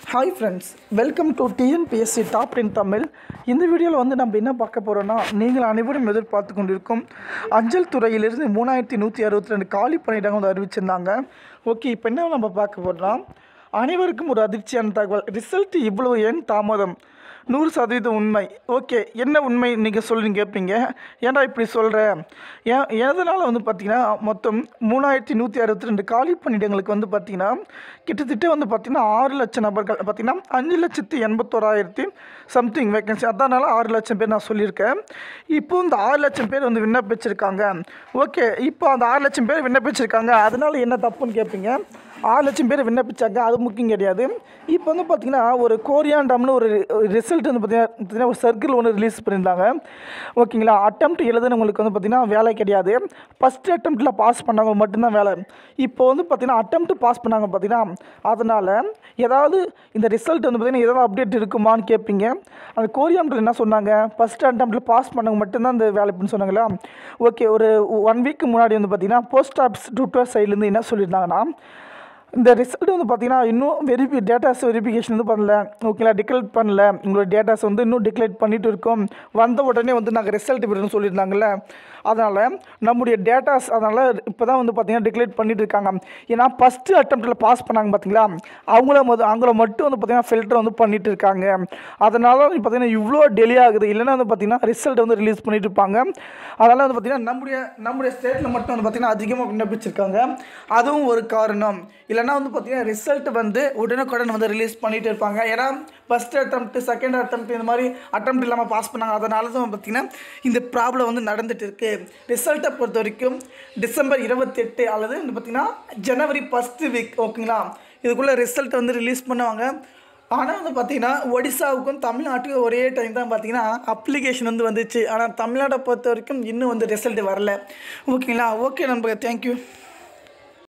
hi friends welcome to TNPSC top ten Tamil இந்த வீடியோவில் வந்து நம்ம என்ன பார்க்க போகிறோன்னா நீங்கள் அனைவரும் எதிர்பார்த்து கொண்டிருக்கும் அஞ்சல் துறையிலிருந்து மூணாயிரத்தி நூற்றி அறுபத்தி ரெண்டு காலி பணியிடங்கள் வந்து அறிவிச்சிருந்தாங்க ஓகே இப்போ என்ன நம்ம பார்க்க போகிறோம்னா அனைவருக்கும் ஒரு அதிர்ச்சியான தகவல் ரிசல்ட் இவ்வளவு ஏன் தாமதம் நூறு சதவீதம் உண்மை ஓகே என்ன உண்மை நீங்கள் சொல்லுங்க கேட்பீங்க ஏன்டா இப்படி சொல்கிறேன் ஏன் எதனால் வந்து பார்த்தீங்கன்னா மொத்தம் மூணாயிரத்தி நூற்றி அறுபத்தி ரெண்டு காலி பணியிடங்களுக்கு வந்து பார்த்தீங்கன்னா கிட்டத்தட்ட வந்து பார்த்தீங்கன்னா ஆறு லட்சம் நபர்கள் பார்த்தீங்கன்னா அஞ்சு லட்சத்தி எண்பத்தோராயிரத்தி சம்திங் வேகன்சி அதனால ஆறு லட்சம் பேர் நான் சொல்லியிருக்கேன் இப்போ இந்த ஆறு லட்சம் பேர் வந்து விண்ணப்பிச்சிருக்காங்க ஓகே இப்போ அந்த ஆறு லட்சம் பேர் விண்ணப்பிச்சிருக்காங்க அதனால என்ன தப்புன்னு கேட்பீங்க ஆறு லட்சம் பேர் விண்ணப்பிச்சாங்க அது முக்கியம் கிடையாது இப்போ வந்து பார்த்தீங்கன்னா ஒரு கோரியாண்டம்னு ஒரு ரிசல்ட் வந்து பார்த்தீங்கன்னா பார்த்தீங்கன்னா ஒரு சர்க்கிள் ஒன்று ரிலீஸ் பண்ணியிருந்தாங்க ஓகேங்களா அட்டம்ப்ட் எழுதுனவங்களுக்கு வந்து பார்த்தீங்கன்னா வேலை கிடையாது ஃபஸ்ட் அட்டம்ப்ட்டில் பாஸ் பண்ணவங்க மட்டும்தான் வேலை இப்போ வந்து பார்த்தீங்கன்னா அட்டம்ப்ட் பாஸ் பண்ணாங்க பார்த்தீங்கன்னா அதனால் ஏதாவது இந்த ரிசல்ட் வந்து பார்த்தீங்கன்னா ஏதாவது அப்டேட் இருக்குமான்னு கேட்பீங்க அந்த கோரியாண்டர் என்ன சொன்னாங்க ஃபஸ்ட் அட்டம்ப்ட்டில் பாஸ் பண்ணவங்க மட்டும்தான் இந்த வேலை அப்படின்னு சொன்னாங்களா ஓகே ஒரு ஒன் வீக் முன்னாடி வந்து பார்த்தீங்கன்னா போஸ்ட் ஆஃபீஸ் ட்விட்டர் சைட்லேருந்து என்ன சொல்லியிருந்தாங்கன்னா இந்த ரிசல்ட் வந்து பார்த்தீங்கன்னா இன்னும் வெரிஃபி டேட்டாஸ் வெரிஃபிகேஷன் வந்து பண்ணல ஓகேங்களா டிக்ளேட் பண்ணல உங்களோட டேட்டாஸ் வந்து இன்னும் டிக்ளேட் பண்ணிட்டு இருக்கோம் வந்த உடனே வந்து நாங்கள் ரிசல்ட் விடணும்னு சொல்லியிருந்தாங்கல்ல அதனால் நம்முடைய டேட்டாஸ் அதனால் இப்போ தான் வந்து பார்த்தீங்கன்னா டிக்ளேட் பண்ணிட்டு இருக்காங்க ஏன்னா ஃபஸ்ட்டு அட்டம்ப்ட்டில் பாஸ் பண்ணாங்க பார்த்தீங்களா அவங்கள மொத அவங்கள மட்டும் வந்து பார்த்தீங்கன்னா ஃபில்டர் வந்து பண்ணிட்டு இருக்காங்க அதனால் வந்து பார்த்தீங்கன்னா இவ்வளோ டிலே ஆகுது இல்லைன்னா வந்து பார்த்தீங்கன்னா ரிசல்ட் வந்து ரிலீஸ் பண்ணிட்டு இருப்பாங்க அதனால் வந்து பார்த்தீங்கன்னா நம்முடைய நம்முடைய ஸ்டேட்டில் மட்டும் வந்து பார்த்தீங்கன்னா அதிகமாக விண்ணப்பிச்சிருக்காங்க அதுவும் ஒரு காரணம் இல்லைன்னா வந்து பார்த்தீங்கன்னா ரிசல்ட் வந்து உடனுக்குடன் வந்து ரிலீஸ் பண்ணிட்டு இருப்பாங்க ஏன்னா ஃபஸ்ட் அட்டம்ப்ட் செகண்ட் அட்டம்ப்ட் இந்த மாதிரி அட்டம்ப்ட் இல்லாமல் பாஸ் பண்ணாங்க அதனால தான் பார்த்தீங்கன்னா இந்த ப்ராப்ளம் வந்து நடந்துட்டு இருக்கு ரிசல்ட்டை பொறுத்த வரைக்கும் டிசம்பர் இருபத்தெட்டு அல்லது வந்து பார்த்தீங்கன்னா ஜனவரி ஃபஸ்ட்டு வீக் ஓகேங்களா இதுக்குள்ளே ரிசல்ட் வந்து ரிலீஸ் பண்ணுவாங்க ஆனால் வந்து பார்த்தீங்கன்னா ஒடிசாவுக்கும் தமிழ்நாட்டுக்கும் ஒரே டைம் தான் பார்த்தீங்கன்னா அப்ளிகேஷன் வந்து வந்துச்சு ஆனால் தமிழ்நாட்டை பொறுத்த வரைக்கும் இன்னும் வந்து ரிசல்ட் வரல ஓகேங்களா ஓகே நண்பர்கள் தேங்க்யூ